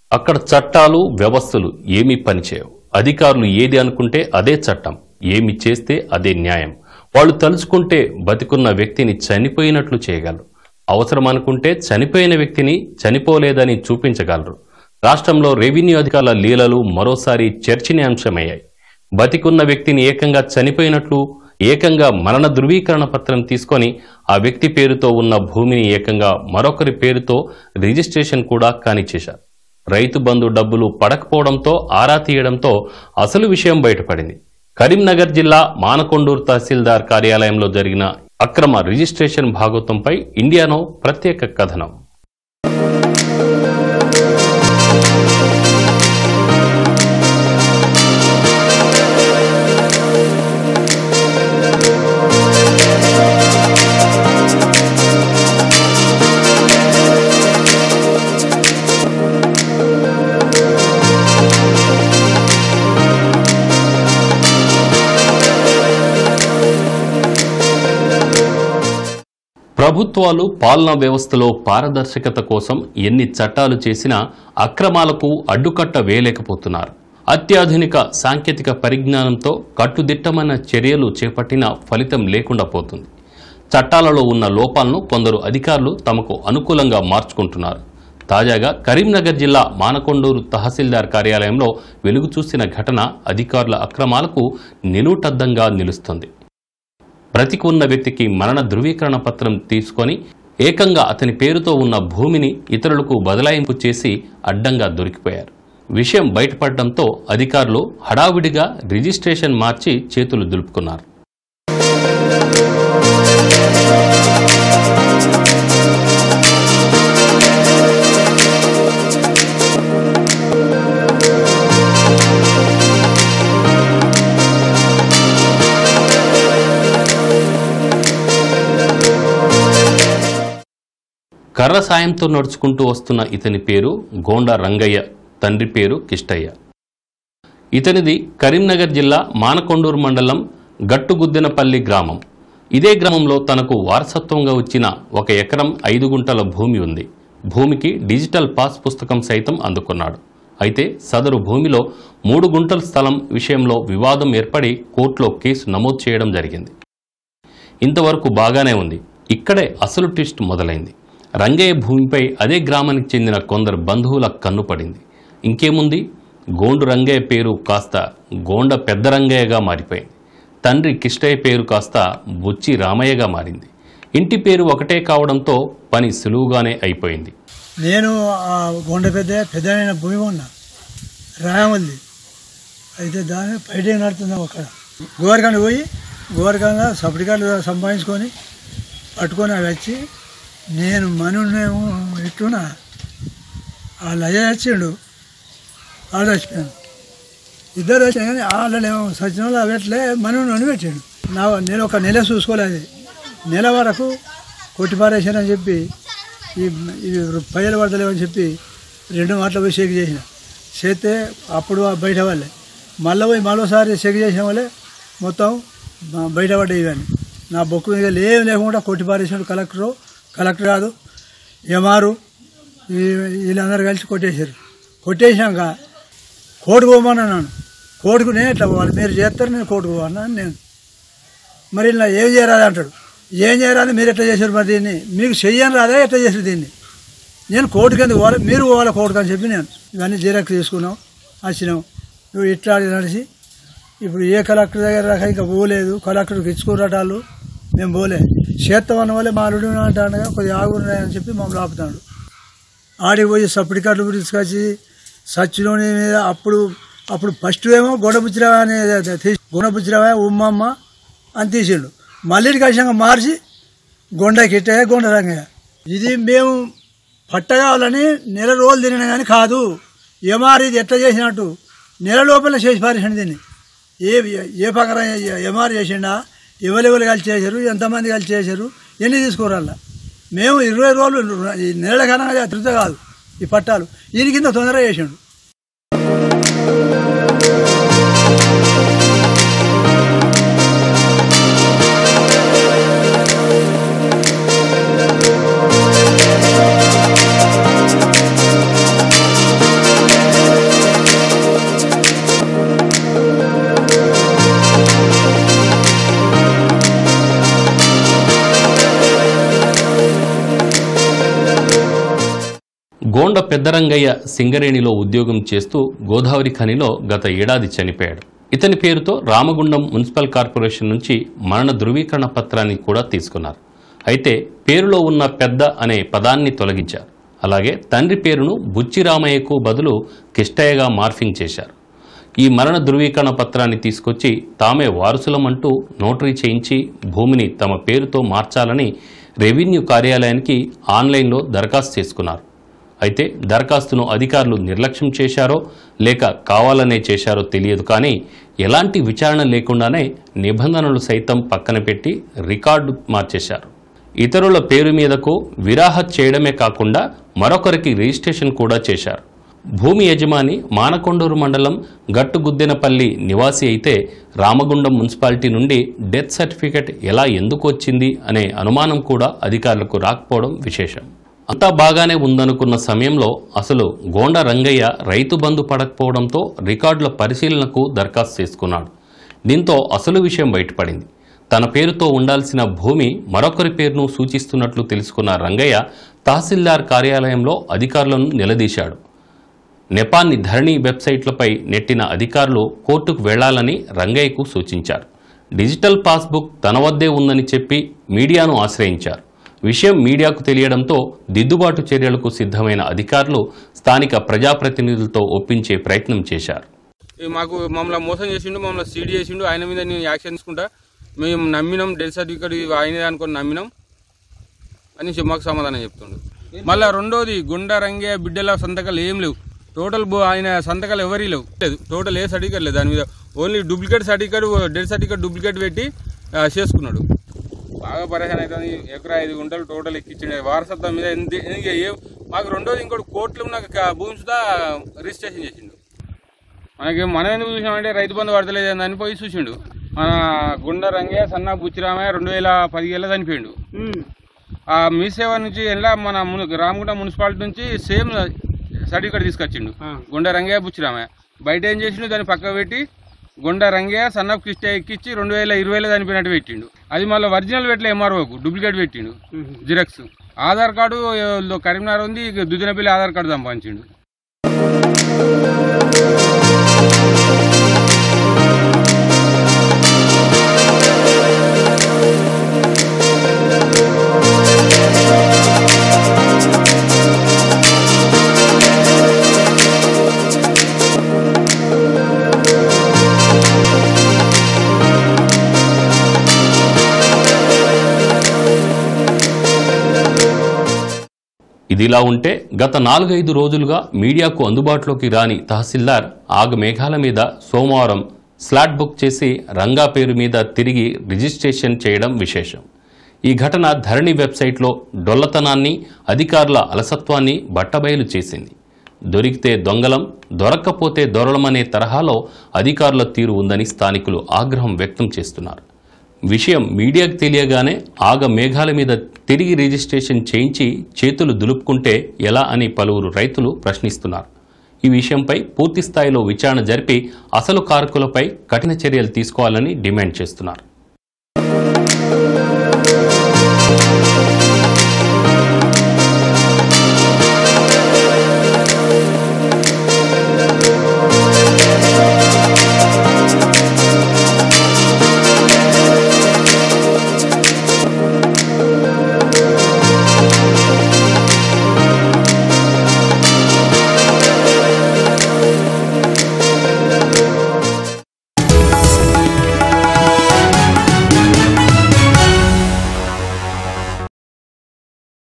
అక్కడ చట్టాలు వ్యవస్థలు ఏమీ పనిచేయవు అధికారులు ఏది అనుకుంటే అదే చట్టం ఏమి చేస్తే అదే న్యాయం వాళ్ళు తలుచుకుంటే బతికున్న వ్యక్తిని చనిపోయినట్లు చేయగలరు అవసరం అనుకుంటే చనిపోయిన వ్యక్తిని చనిపోలేదని చూపించగలరు రాష్ట్రంలో రెవెన్యూ అధికారుల లీలలు మరోసారి చర్చనీయాంశమయ్యాయి బతికున్న వ్యక్తిని ఏకంగా చనిపోయినట్లు ఏకంగా మరణ ధృవీకరణ పత్రం తీసుకొని ఆ వ్యక్తి పేరుతో ఉన్న భూమిని ఏకంగా మరొకరి పేరుతో రిజిస్ట్రేషన్ కూడా కానిచ్చేశారు రైతు బంధు డబ్బులు పడకపోవడంతో ఆరా తీయడంతో అసలు విషయం బయటపడింది కరీంనగర్ జిల్లా మానకొండూరు తహసీల్దార్ కార్యాలయంలో జరిగిన అక్రమ రిజిస్ట్రేషన్ భాగోత్వంపై ఇండియానో ప్రత్యేక కథనం ప్రభుత్వాలు పాలనా వ్యవస్థలో పారదర్శకత కోసం ఎన్ని చట్టాలు చేసినా అక్రమాలకు అడ్డుకట్ట వేయలేకపోతున్నారు అత్యాధునిక సాంకేతిక పరిజ్ఞానంతో కట్టుదిట్టమైన చర్యలు చేపట్టినా ఫలితం లేకుండా పోతుంది చట్టాలలో ఉన్న లోపాలను కొందరు అధికారులు తమకు అనుకూలంగా మార్చుకుంటున్నారు తాజాగా కరీంనగర్ జిల్లా మానకొండూరు తహసీల్దార్ కార్యాలయంలో వెలుగు చూసిన ఘటన అధికారుల అక్రమాలకు నిలువుటద్దంగా నిలుస్తుంది బ్రతికి ఉన్న వ్యక్తికి మరణ ధృవీకరణ పత్రం తీసుకొని ఏకంగా అతని పేరుతో ఉన్న భూమిని ఇతరులకు బదలాయింపు చేసి అడ్డంగా దొరికిపోయారు విషయం బయటపడడంతో అధికారులు హడావిడిగా రిజిస్ట్రేషన్ మార్చి చేతులు దులుపుకున్నారు కర్ర సాయంతో నడుచుకుంటూ వస్తున్న ఇతని పేరు గోండా రంగయ్య తండ్రి పేరు కిష్టయ్య ఇతనిది కరీంనగర్ జిల్లా మానకొండూరు మండలం గట్టుగుద్దినపల్లి గ్రామం ఇదే గ్రామంలో తనకు వారసత్వంగా వచ్చిన ఒక ఎకరం ఐదు గుంటల భూమి ఉంది భూమికి డిజిటల్ పాస్ పుస్తకం సైతం అందుకున్నాడు అయితే సదరు భూమిలో మూడు గుంటల స్థలం విషయంలో వివాదం ఏర్పడి కోర్టులో కేసు నమోదు చేయడం జరిగింది ఇంతవరకు బాగానే ఉంది ఇక్కడే అసలు ట్విస్ట్ మొదలైంది రంగయ్య భూమిపై అదే గ్రామానికి చెందిన కొందరు బంధువుల కన్ను పడింది ఇంకేముంది గోండు రంగయ్య పేరు కాస్త గోండ పెద్ద రంగయ్యగా మారిపోయింది తండ్రి కిష్టయ్య పేరు కాస్త బుచ్చి రామయ్యగా మారింది ఇంటి పేరు ఒకటే కావడంతో పని సులువుగానే అయిపోయింది నేను ఆ గొండ పెద్ద పెద్దమైన భూమి ఉన్నా రాయమల్లి అయితే దాన్ని బయట నడుతున్నాం అక్కడ గోరకాండ పోయి గోరకాండ సపటికాయలు సంపాదించుకొని పట్టుకొని అవి వచ్చి నేను మనునేమో ఎట్టున్నా వాళ్ళు అయ్యే వచ్చిండు వాళ్ళు చచ్చిపోయాను ఇద్దరు వచ్చినా కానీ వాళ్ళేమో సచిన వాళ్ళు అవి ఎట్లే మను నన్ను పెట్టాడు నా నేను ఒక నెల చూసుకోలేదు నెల వరకు కొట్టిపారేసానని చెప్పి ఈ ఇవి పైలు పడతలేవని చెప్పి రెండు మాటలు పోయి చెక్ చేసిన చేస్తే అప్పుడు ఆ బయట వాళ్ళే మళ్ళీ పోయి మరోసారి చెక్ చేసిన వాళ్ళే మొత్తం బ- బయట పడ్డాయి ఇవన్నీ నా బొక్కు మీద ఏం లేకుండా కొట్టిపారేసాడు కలెక్టరు కలెక్టర్ కాదు ఎంఆరు వీళ్ళందరూ కలిసి కొట్టేశారు కొట్టేసినాక కోర్టుకు పోమన్నాను కోర్టుకు నేను ఎట్లా పోవాలి మీరు చేస్తారు నేను కోర్టుకు పోవాలన్నా నేను మరి ఇలా ఏం చేయరాదు అంటాడు ఏం చేయరాదు మీరు ఎట్లా చేశారు మరి దీన్ని మీకు చెయ్యని రాదా ఎట్లా చేశారు దీన్ని నేను కోర్టుకి ఎందుకు పోవాలి మీరు పోవాలి కోర్టుకు అని చెప్పి నేను ఇవన్నీ జీరాక్స్ తీసుకున్నాం వచ్చినాం నువ్వు ఇట్లా నడిచి ఇప్పుడు ఏ కలెక్టర్ దగ్గర దాకా ఇంకా పోలేదు కలెక్టర్కి ఇచ్చుకురటాలు మేము పోలే చేస్తాం అన్న వాళ్ళే మా అల్లుడు అంటాడుగా కొద్దిగా ఆగున్నాయని చెప్పి మమ్మల్ని ఆపుతాడు ఆడికి పోయి సప్పిడి కార్డులు తీసుకొచ్చి సచ్చిలోని మీద అప్పుడు అప్పుడు ఫస్ట్ ఏమో గొడబుచ్చిరావా అని తీసి గుణబుచ్చిరావా ఉమ్మమ్మ అని తీసిండు మళ్ళీ కలిసాక మార్చి గొండ కిట్టయ్య గొండ రంగయ్య ఇది మేము పట్ట కావాలని నెల రోజులు తినిన కానీ కాదు ఎమార్ ఇది ఎట్లా చేసినట్టు నెల లోపల చేసి పారేసాడు దీన్ని ఏ ఏ పక్కన ఎమార్ చేసిండా ఎవరెవరు కలిసి చేశారు ఎంతమంది కలిసి చేశారు ఎన్ని తీసుకోరాల మేము ఇరవై రోజులు ఈ నెలల కన్నా తిరుగుతా కాదు ఈ పట్టాలు దీని కింద తొందరగా చేసిండు గోండ పెద్దరంగయ్య సింగరేణిలో ఉద్యోగం చేస్తూ గోదావరి ఖనిలో గత ఏడాది చనిపోయాడు ఇతని పేరుతో రామగుండం మున్సిపల్ కార్పొరేషన్ నుంచి మరణ ధృవీకరణ పత్రాన్ని కూడా తీసుకున్నారు అయితే పేరులో ఉన్న పెద్ద అనే పదాన్ని తొలగించారు అలాగే తండ్రి పేరును బుచ్చిరామయ్యకు బదులు కిష్టయ్యగా మార్ఫింగ్ చేశారు ఈ మరణ ధృవీకరణ పత్రాన్ని తీసుకొచ్చి తామే వారసులమంటూ నోటరీ చేయించి భూమిని తమ పేరుతో మార్చాలని రెవెన్యూ కార్యాలయానికి ఆన్లైన్లో దరఖాస్తు చేసుకున్నారు అయితే దరఖాస్తును అధికారులు నిర్లక్ష్యం చేశారో లేక కావాలనే చేశారో తెలియదు కానీ ఎలాంటి విచారణ లేకుండానే నిబంధనలు సైతం పక్కన పెట్టి రికార్డు మార్చేశారు ఇతరుల పేరు మీదకు విరాహత్ చేయడమే కాకుండా మరొకరికి రిజిస్ట్రేషన్ కూడా చేశారు భూమి యజమాని మానకొండూరు మండలం గట్టుగుద్దెనపల్లి నివాసి అయితే రామగుండం మున్సిపాలిటీ నుండి డెత్ సర్టిఫికెట్ ఎలా ఎందుకు వచ్చింది అనే అనుమానం కూడా అధికారులకు రాకపోవడం విశేషం అంతా బాగానే ఉందనుకున్న సమయంలో అసలు గోండ రంగయ్య రైతు బంధు పడకపోవడంతో రికార్డుల పరిశీలనకు దరఖాస్తు చేసుకున్నాడు దీంతో అసలు విషయం బయటపడింది తన పేరుతో ఉండాల్సిన భూమి మరొకరి పేరును సూచిస్తున్నట్లు తెలుసుకున్న రంగయ్య తహసీల్దార్ కార్యాలయంలో అధికారులను నిలదీశాడు నెపాన్ని ధరణి వెబ్సైట్లపై నెట్టిన అధికారులు కోర్టుకు వెళ్లాలని రంగయ్యకు సూచించారు డిజిటల్ పాస్బుక్ తన వద్దే ఉందని చెప్పి మీడియాను ఆశ్రయించారు విషయం మీడియాకు తెలియడంతో దిద్దుబాటు చర్యలకు సిద్ధమైన అధికారులు స్థానిక ప్రజాప్రతినిధులతో ఒప్పించే ప్రయత్నం చేశారు ఈ మాకు మమ్మల్ని మోసం చేసిండు మమ్మల్ని సీడ్ చేసిండు ఆయన మీద నేను యాక్షన్ తీసుకుంటా మేము నమ్మినాం డెల్ సర్టిఫికేట్ ఇవి ఆయనదే అనుకొని నమ్మినాం అని చెప్పి మాకు సమాధానం చెప్తుండు మళ్ళా రెండోది గుండ రంగే బిడ్డల సంతకాలు ఏం లేవు టోటల్ బో- ఆయన సంతకాలు ఎవరి లేవు లేదు టోటల్ ఏ సర్టిఫికేట్ లేదు దాని మీద only duplicate certificate death certificate duplicate పెట్టి ఆ, చేసుకున్నాడు బాగా పరేషాన్ అవుతుంది ఎకరా ఐదు గుంటలు టోటల్ ఎక్కించిండు వారసత్వం మీద ఎంత ఇంకా ఏం మాకు రెండోది ఇంకోటి కోర్టులో ఉన్న క- భూమి సుధా రిజిస్ట్రేషన్ చేసిండు మనకి మనం ఎందుకు చూసామంటే రైతు బంధు పడతలేదు అని పోయి చూసిండు మన గుండ రంగయ్య సన్న బుచ్చిరామయ్య రెండు వేల పదిహేళ్ళ చనిపోయిండు ఆ మీ సేవ నుంచి ఎలా మన మున్- రామగుండ మున్సిపాలిటీ నుంచి సేమ్ సర్టిఫికేట్ తీసుకొచ్చిండు గుండ రంగయ్య బుచ్చిరామయ్య బయట ఏం చేసిండు దాన్ని పక్క పెట్టి గుండ రంగయ్య సన్నపు కిష్ట ఎక్కిచ్చి రెండు వేల ఇరవైలో చనిపోయినట్టు పెట్టిండు అది మళ్ళీ ఒరిజినల్ పెట్టలే ఎంఆర్ఓకు డూప్లికేట్ పెట్టిండు జిరాక్స్ ఆధార్ కార్డు ఏ, కరీంనగర్ ఉంది దుదినపల్లి ఆధార్ కార్డు సంపాదించిండు ఇదిలా ఉంటే గత నాలుగైదు రోజులుగా మీడియాకు అందుబాటులోకి రాని తహసీల్దార్ ఆగ మేఘాల మీద సోమవారం స్లాట్ బుక్ చేసి రంగా పేరు మీద తిరిగి రిజిస్ట్రేషన్ చేయడం విశేషం ఈ ఘటన ధరణి వెబ్సైట్లో డొల్లతనాన్ని అధికారుల అలసత్వాన్ని బట్టబయలు చేసింది దొరికితే దొంగలం దొరక్కపోతే దొరలమనే తరహాలో అధికారుల తీరు ఉందని స్థానికులు ఆగ్రహం వ్యక్తం చేస్తున్నారు విషయం మీడియాకు తెలియగానే ఆగ మేఘాల మీద తిరిగి రిజిస్ట్రేషన్ చేయించి చేతులు దులుపుకుంటే ఎలా అని పలువురు రైతులు ప్రశ్నిస్తున్నారు ఈ విషయంపై పూర్తి స్థాయిలో విచారణ జరిపి అసలు కారకులపై కఠిన చర్యలు తీసుకోవాలని డిమాండ్ చేస్తున్నారు